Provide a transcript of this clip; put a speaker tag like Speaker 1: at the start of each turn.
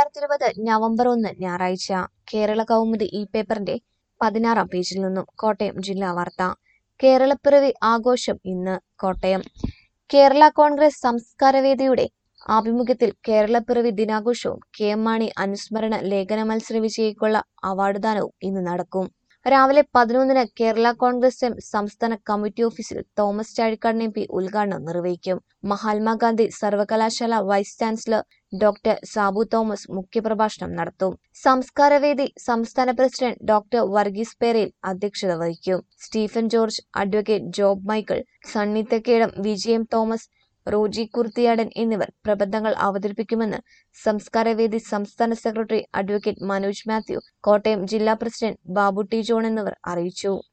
Speaker 1: രണ്ടായിരത്തി ഇരുപത് നവംബർ ഒന്ന് ഞായറാഴ്ച കേരള കൗമുദി ഈ പേപ്പറിന്റെ പതിനാറാം പേജിൽ നിന്നും കോട്ടയം ജില്ലാ വാർത്ത കേരളപ്പിറവി ആഘോഷം ഇന്ന് കോട്ടയം കേരള കോൺഗ്രസ് സംസ്കാരവേദിയുടെ ആഭിമുഖ്യത്തിൽ കേരളപ്പിറവി ദിനാഘോഷവും കെ എം മാണി അനുസ്മരണ ലേഖന മത്സര വിജയിക്കുള്ള അവാർഡ് ദാനവും ഇന്ന് നടക്കും രാവിലെ പതിനൊന്നിന് കേരള കോൺഗ്രസ് എം സംസ്ഥാന കമ്മിറ്റി ഓഫീസിൽ തോമസ് ചാഴിക്കാടൻ എം പി ഉദ്ഘാടനം നിർവഹിക്കും മഹാത്മാഗാന്ധി സർവകലാശാല vice chancellor doctor Sabu Thomas മുഖ്യപ്രഭാഷണം നടത്തും സംസ്കാരവേദി സംസ്ഥാന പ്രസിഡന്റ് ഡോക്ടർ വർഗീസ് പേരയിൽ അധ്യക്ഷത വഹിക്കും സ്റ്റീഫൻ ജോർജ് അഡ്വക്കേറ്റ് ജോബ് മൈക്കിൾ സണ്ണി തെക്കേടം വിജയം തോമസ് റോജി കുർത്തിയാടൻ എന്നിവർ പ്രബന്ധങ്ങൾ അവതരിപ്പിക്കുമെന്ന് സംസ്കാരവേദി സംസ്ഥാന സെക്രട്ടറി അഡ്വക്കേറ്റ് മനോജ് മാത്യു കോട്ടയം ജില്ലാ പ്രസിഡന്റ് ബാബു ടി ജോൺ എന്നിവർ അറിയിച്ചു